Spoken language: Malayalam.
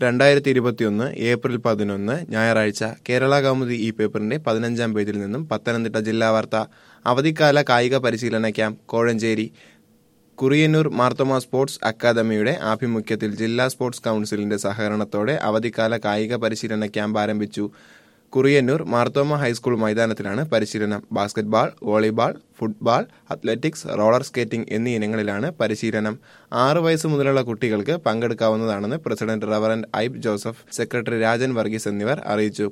രണ്ടായിരത്തി ഇരുപത്തിയൊന്ന് ഏപ്രിൽ പതിനൊന്ന് ഞായറാഴ്ച കേരള കൗമുദി ഈ പേപ്പറിന്റെ പതിനഞ്ചാം പേജിൽ നിന്നും പത്തനംതിട്ട ജില്ലാ വാർത്ത അവധിക്കാല കായിക പരിശീലന ക്യാമ്പ് കോഴഞ്ചേരി കുറിയന്നൂർ മാർത്തോമ സ്പോർട്സ് അക്കാദമിയുടെ ആഭിമുഖ്യത്തിൽ ജില്ലാ സ്പോർട്സ് കൗൺസിലിന്റെ സഹകരണത്തോടെ അവധിക്കാല കായിക പരിശീലന ക്യാമ്പ് ആരംഭിച്ചു കുറിയന്നൂർ മാർത്തോമ ഹൈസ്കൂൾ മൈതാനത്തിലാണ് പരിശീലനം basketball volleyball football athletics roller skating എന്നീ ഇനങ്ങളിലാണ് പരിശീലനം ആറ് വയസ്സ് മുതലുള്ള കുട്ടികൾക്ക് പങ്കെടുക്കാവുന്നതാണെന്ന് പ്രസിഡന്റ് റവറന്റ് ഐബ് ജോസഫ് സെക്രട്ടറി രാജൻ വർഗീസ് എന്നിവർ അറിയിച്ചു